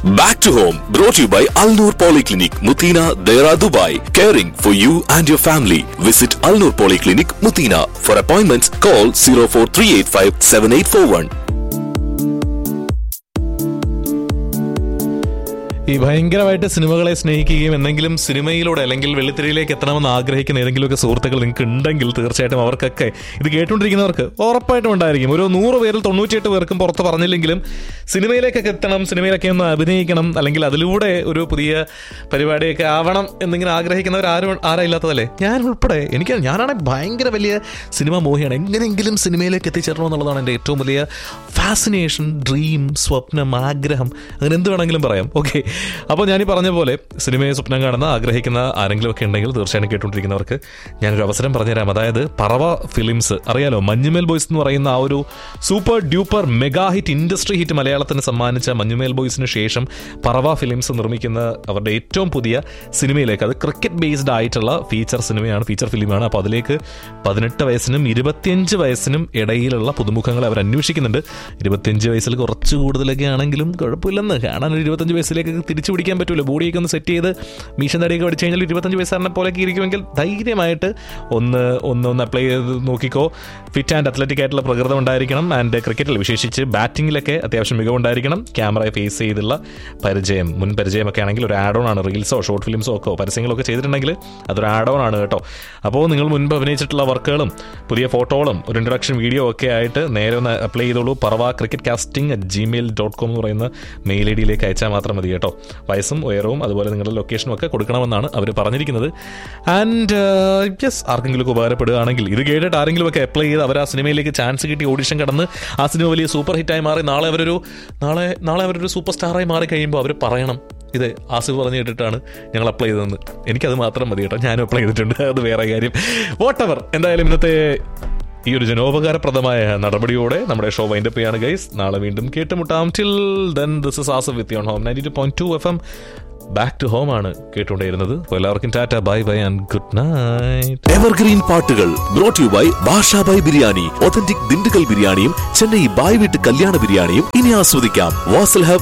Back to home, brought to you by Al Noor Polyclinic, Mutina, Dera, Dubai. Caring for you and your family. Visit Al Noor Polyclinic, Mutina. For appointments, call 04385 7841. ഈ ഭയങ്കരമായിട്ട് സിനിമകളെ സ്നേഹിക്കുകയും എന്തെങ്കിലും സിനിമയിലൂടെ അല്ലെങ്കിൽ വെള്ളിത്തിരയിലേക്ക് എത്തണമെന്ന് ആഗ്രഹിക്കുന്ന ഏതെങ്കിലുമൊക്കെ സുഹൃത്തുക്കൾ നിങ്ങൾക്ക് ഉണ്ടെങ്കിൽ തീർച്ചയായിട്ടും അവർക്കൊക്കെ ഇത് കേട്ടുകൊണ്ടിരിക്കുന്നവർക്ക് ഉറപ്പായിട്ടും ഉണ്ടായിരിക്കും ഒരു നൂറ് പേരിൽ തൊണ്ണൂറ്റിയെട്ട് പേർക്കും പുറത്ത് പറഞ്ഞില്ലെങ്കിലും സിനിമയിലേക്കൊക്കെ എത്തണം സിനിമയിലൊക്കെ ഒന്ന് അഭിനയിക്കണം അല്ലെങ്കിൽ അതിലൂടെ ഒരു പുതിയ പരിപാടിയൊക്കെ ആവണം എന്നിങ്ങനെ ആഗ്രഹിക്കുന്നവർ ആരും ആരാ ഇല്ലാത്തതല്ലേ ഞാൻ ഉൾപ്പെടെ എനിക്ക് ഞാനാണെങ്കിൽ ഭയങ്കര വലിയ സിനിമ മോഹിയാണ് എങ്ങനെയെങ്കിലും സിനിമയിലേക്ക് എത്തിച്ചേരണം എന്നുള്ളതാണ് എൻ്റെ ഏറ്റവും വലിയ ഫാസിനേഷൻ ഡ്രീം സ്വപ്നം ആഗ്രഹം അങ്ങനെ എന്ത് വേണമെങ്കിലും പറയാം ഓക്കെ അപ്പോൾ ഞാൻ ഈ പറഞ്ഞ പോലെ സിനിമയെ സ്വപ്നം കാണുന്ന ആഗ്രഹിക്കുന്ന ആരെങ്കിലും ഒക്കെ ഉണ്ടെങ്കിൽ തീർച്ചയായും കേട്ടുകൊണ്ടിരിക്കുന്നവർക്ക് ഞാനൊരു അവസരം പറഞ്ഞുതരാം അതായത് പറവ ഫിലിംസ് അറിയാലോ മഞ്ഞുമേൽ ബോയ്സ് എന്ന് പറയുന്ന ആ ഒരു super duper mega hit industry hit മലയാളത്തിന് സമ്മാനിച്ച മഞ്ഞുമേൽ ബോയ്സിന് ശേഷം പറവ ഫിലിംസ് നിർമ്മിക്കുന്ന അവരുടെ ഏറ്റവും പുതിയ സിനിമയിലേക്ക് അത് ക്രിക്കറ്റ് ബേസ്ഡ് ആയിട്ടുള്ള ഫീച്ചർ സിനിമയാണ് ഫീച്ചർ ഫിലിമാണ് അപ്പോൾ അതിലേക്ക് പതിനെട്ട് വയസ്സിനും ഇരുപത്തിയഞ്ച് വയസ്സിനും ഇടയിലുള്ള പുതുമുഖങ്ങളെ അവർ അന്വേഷിക്കുന്നുണ്ട് ഇരുപത്തിയഞ്ച് വയസ്സിൽ കുറച്ച് കൂടുതലൊക്കെ ആണെങ്കിലും കുഴപ്പമില്ലെന്ന് കാണാൻ ഒരു ഇരുപത്തഞ്ച് വയസ്സിലേക്ക് തിരിച്ചു പിടിക്കാൻ പറ്റൂല ബോഡിയൊക്കെ ഒന്ന് സെറ്റ് ചെയ്ത് മീശൻ തടിയൊക്കെ പഠിച്ചു കഴിഞ്ഞാൽ ഇരുപത്തഞ്ച് വയസ്സാറിനെ പോലെയൊക്കെ ഇരിക്കുമെങ്കിൽ ധൈര്യമായിട്ട് ഒന്ന് ഒന്ന് ഒന്ന് അപ്ലൈ ചെയ്ത് നോക്കിക്കോ ഫിറ്റ് ആൻഡ് അത്ലറ്റിക് ആയിട്ടുള്ള പ്രകൃതം ഉണ്ടായിരിക്കണം ആൻഡ് ക്രിക്കറ്റിൽ വിശേഷിച്ച് ബാറ്റിങ്ങിലൊക്കെ അത്യാവശ്യം മികവുണ്ടായിരിക്കണം ക്യാമറയെ ഫേസ് ചെയ്തുള്ള പരിചയം മുൻ പരിചയമൊക്കെ ആണെങ്കിൽ ഒരു ആഡ് ഓൺ ആണ് റീൽസോ ഷോർട്ട് ഫിലിംസോ ഒക്കെ പരസ്യങ്ങളോ ഒക്കെ ചെയ്തിട്ടുണ്ടെങ്കിൽ അതൊരു ആഡ് ഓൺ ആണ് കേട്ടോ അപ്പോൾ നിങ്ങൾ മുൻപ് അഭിനയിച്ചിട്ടുള്ള വർക്കുകളും പുതിയ ഫോട്ടോകളും ഒരു ഇൻട്രഡക്ഷൻ വീഡിയോ ഒക്കെ ആയിട്ട് നേരെ ഒന്ന് അപ്ലൈ ചെയ്തോളൂ Parava cricket casting at Gmail dot com എന്ന് പറയുന്ന മെയിൽ ഐ ഡിയിലേക്ക് അയച്ചാൽ മാത്രം മതി കേട്ടോ വയസ്സും ഉയരവും അതുപോലെ നിങ്ങളുടെ ലൊക്കേഷനും ഒക്കെ കൊടുക്കണമെന്നാണ് അവർ പറഞ്ഞിരിക്കുന്നത് ആൻഡ് യെസ് ആർക്കെങ്കിലും ഒക്കെ ഉപകാരപ്പെടുകയാണെങ്കിൽ ഇത് കേട്ടിട്ട് ആരെങ്കിലും ഒക്കെ അപ്ലൈ ചെയ്ത് അവർ ആ സിനിമയിലേക്ക് ചാൻസ് കിട്ടി ഓഡിഷൻ കടന്ന് ആ സിനിമ വലിയ സൂപ്പർ ഹിറ്റായി മാറി നാളെ അവരൊരു നാളെ നാളെ അവരൊരു സൂപ്പർ സ്റ്റാറായി മാറി കഴിയുമ്പോൾ അവർ പറയണം ഇത് ആസിഫ് പറഞ്ഞു കേട്ടിട്ടാണ് ഞങ്ങൾ അപ്ലൈ ചെയ്തതെന്ന് എനിക്കത് മാത്രം മതി കേട്ടോ ഞാനും അപ്ലൈ ചെയ്തിട്ടുണ്ട് അത് വേറെ കാര്യം വോട്ടവർ എന്തായാലും ഇന്നത്തെ ഈ ഒരു ജനോപകാരപ്രദമായ നടപടിയോടെ നമ്മുടെ ഷോ വൈൻഡപ്പ് ചെയ്യാണ് ഗൈസ് നാളെ വീണ്ടും കേട്ടുമുട്ടാം till then this is Asaf with you on home ninety two point two F M back to home ആണ് കേട്ടുകൊണ്ടേയിരുന്നത് അപ്പോൾ എല്ലാവർക്കും tata bye bye and good night evergreen പാട്ടുകൾ brought you by Bashabhai biryani authentic Dindigul ബിരിയാണിയും ചെന്നൈ ബായ് വീട്ട് കല്യാണ ബിരിയാണിയും ഇനി ആസ്വദിക്കാം വാസൽ ഹബ്